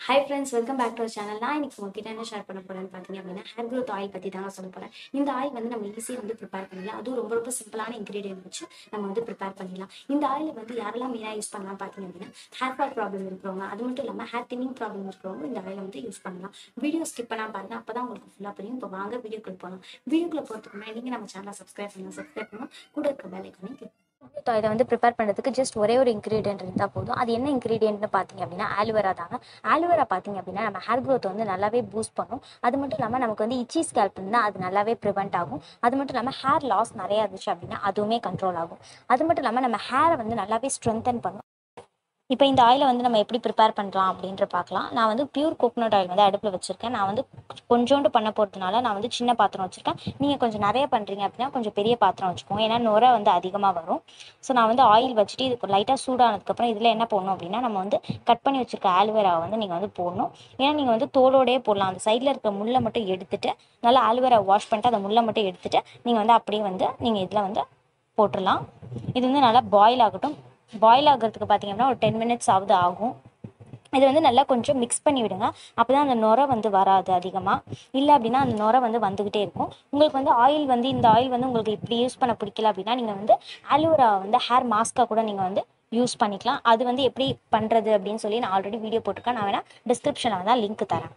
high friends welcome back to our channel நான் இன்னைக்கு உங்ககிட்ட என்ன ஷேர் பண்ண போறேன்னு பார்த்தீங்க அப்படின்னா ஹேர் க்ரோத் ஆயில் பற்றி தாங்க சொல்ல போகிறேன் இந்த ஆயில் வந்து நம்ம ஈஸியாக வந்து ப்ரிப்பேர் பண்ணிடலாம் அதுவும் ரொம்ப ரொம்ப சிம்பிளான இன்க்ரீடியன்ட் வச்சு நம்ம வந்து ப்ரிப்பேர் பண்ணிடலாம் இந்த ஆயில் வந்து யாரெல்லாம் மெயினாக யூஸ் பண்ணலாம் பார்த்தீங்க அப்படின்னா ஹேர் ஃபால் ப்ராப்ளம் இருக்கிறவங்க அது மட்டும் இல்லாமல் ஹேர் தின்னிங் ப்ராப்ளம் இருக்கிறவங்க இந்த ஆயிலை வந்து யூஸ் பண்ணலாம் வீடியோ ஸ்கிப் பண்ணால் பாருங்க அப்போ தான் உங்களுக்கு ஃபுல்லாக புரியும் இப்போ வாங்க வீடியோக்குள்ள போகலாம் வீடியோக்குள்ள போகிறதுக்கு முன்னாடி நீங்கள் நம்ம சேனலை சப்ஸ்கிரைப் பண்ணலாம் சப்ஸ்கிரைப் பண்ணலாம் கூட இருக்க வேலை பண்ணி இதை வந்து ப்ரிப்பேர் பண்ணுறதுக்கு ஜஸ்ட் ஒரே ஒரு இன்க்ரீடியன்ட் இருந்தால் போதும் அது என்ன இன்க்ரீடியன்ட்னு பார்த்தீங்க அப்படின்னா ஆலுவேரா தாங்க ஆலுவேரா பார்த்தீங்க அப்படின்னா நம்ம ஹேர் க்ரோத் வந்து நல்லாவே பூஸ்ட் பண்ணும் அது மட்டும் இல்லாமல் நமக்கு வந்து இச்சி ஸ்கேல்ப் இருந்தால் அது நல்லாவே ப்ரிவெண்ட் ஆகும் அது மட்டும் இல்லாமல் ஹேர் லாஸ் நிறையா இருந்துச்சு அப்படின்னா அதுவுமே கண்ட்ரோல் ஆகும் அது மட்டும் இல்லாமல் நம்ம ஹேரை வந்து நல்லாவே ஸ்ட்ரென்தன் பண்ணும் இப்போ இந்த ஆயிலை வந்து நம்ம எப்படி ப்ரிப்பேர் பண்ணுறோம் அப்படின்ற பார்க்கலாம் நான் வந்து பியூர் கோகனட் ஆயில் வந்து அடுப்பில் வச்சுருக்கேன் நான் வந்து கொஞ்சோண்டு பண்ண போகிறதுனால நான் வந்து சின்ன பாத்திரம் வச்சுருக்கேன் நீங்கள் கொஞ்சம் நிறைய பண்ணுறீங்க அப்படின்னா கொஞ்சம் பெரிய பாத்திரம் வச்சுக்கோங்க ஏன்னா நுரை வந்து அதிகமாக வரும் ஸோ நான் வந்து ஆயில் வச்சுட்டு இது லைட்டாக சூடானதுக்கப்புறம் இதில் என்ன போடணும் அப்படின்னா நம்ம வந்து கட் பண்ணி வச்சுருக்க ஆலுவேராவை வந்து நீங்கள் வந்து போடணும் ஏன்னா நீங்கள் வந்து தோலோடயே போடலாம் அந்த சைடில் இருக்க முள்ளை மட்டும் எடுத்துட்டு நல்லா ஆலுவேரா வாஷ் பண்ணிட்டு அந்த முள்ளை மட்டும் எடுத்துட்டு நீங்கள் வந்து அப்படியே வந்து நீங்கள் இதில் வந்து போட்டுடலாம் இது வந்து நல்லா பாயில் ஆகட்டும் பாயில் ஆகிறதுக்கு பார்த்தீங்கன்னா ஒரு டென் மினிட்ஸ் ஆகுது ஆகும் இது வந்து நல்லா கொஞ்சம் மிக்ஸ் பண்ணி விடுங்க அப்போ தான் அந்த நுரை வந்து வராது அதிகமாக இல்லை அப்படின்னா அந்த நுரை வந்து வந்துக்கிட்டே இருக்கும் உங்களுக்கு வந்து ஆயில் வந்து இந்த ஆயில் வந்து உங்களுக்கு இப்படி யூஸ் பண்ண பிடிக்கல அப்படின்னா நீங்கள் வந்து ஆலோவேரா வந்து ஹேர் மாஸ்க்காக கூட நீங்கள் வந்து யூஸ் பண்ணிக்கலாம் அது வந்து எப்படி பண்ணுறது அப்படின்னு சொல்லி நான் ஆல்ரெடி வீடியோ போட்டிருக்கேன் நான் வேணால் டிஸ்கிரிப்ஷனில் தான் லிங்க் தரேன்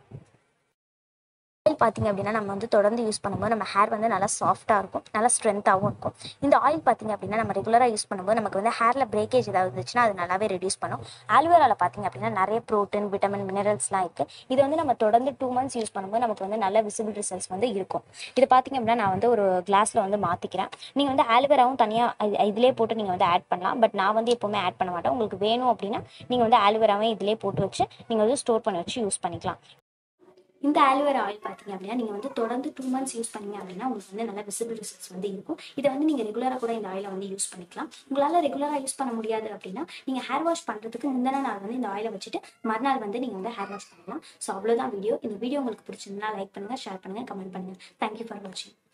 ஆயில் பார்த்தீங்க அப்படின்னா நம்ம வந்து தொடர்ந்து யூஸ் பண்ணும்போது நம்ம ஹேர் வந்து நல்லா சாஃப்டாக இருக்கும் நல்லா ஸ்ட்ரென்த்தாகவும் இருக்கும் இந்த ஆயில் பார்த்தீங்க அப்படின்னா நம்ம ரெகுலராக யூஸ் பண்ணும்போது நமக்கு வந்து ஹேரில் பிரேக்கேஜ் ஏதாவது இருந்துச்சுன்னா அது நல்லாவே ரெடியூஸ் பண்ணும் ஆல்வேராவில் பார்த்தீங்க அப்படின்னா நிறைய ப்ரோட்டீன் விட்டமின் மினரல்ஸ்லாம் இருக்குது இது வந்து நம்ம தொடர்ந்து டூ மந்த்ஸ் யூஸ் பண்ணும்போது நமக்கு வந்து நல்ல விசிபிள் ரிசல்ட்ஸ் வந்து இருக்கும் இது பார்த்தீங்க அப்படின்னா நான் வந்து ஒரு கிளாஸில் வந்து மாற்றிக்கிறேன் நீங்கள் வந்து ஆல்வேராவும் தனியாக இதிலே போட்டு நீங்கள் வந்து ஆட் பண்ணலாம் பட் நான் வந்து எப்போவுமே ஆட் பண்ண மாட்டேன் உங்களுக்கு வேணும் அப்படின்னா நீங்கள் வந்து ஆல்வேராவும் இதிலே போட்டு வச்சு நீங்கள் வந்து ஸ்டோர் பண்ணி வச்சு யூஸ் பண்ணிக்கலாம் இந்த ஆலுவேரா ஆயில் பார்த்தீங்க அப்படின்னா நீங்கள் வந்து தொடர்ந்து டூ மந்த்ஸ் யூஸ் பண்ணீங்க அப்படின்னா உங்களுக்கு வந்து நல்ல விசிபிள் ரிசல்ட்ஸ் வந்து இருக்கும் இதை வந்து நீங்கள் ரெகுலராக கூட இந்த ஆயிலை வந்து யூஸ் பண்ணிக்கலாம் உங்களால் ரெகுலராக யூஸ் பண்ண முடியாது அப்படின்னா நீங்கள் ஹேர் வாஷ் பண்ணுறதுக்கு முந்தின நாள் வந்து இந்த ஆயிலை வச்சுட்டு மறுநாள் வந்து நீங்கள் வந்து ஹேர் வாஷ் பண்ணலாம் ஸோ அவ்வளோதான் வீடியோ இந்த வீடியோ உங்களுக்கு பிடிச்சிருந்தா லைக் பண்ணுங்கள் ஷேர் பண்ணுங்கள் கமெண்ட் பண்ணுங்கள் தேங்க்யூ ஃபார் வாட்சிங்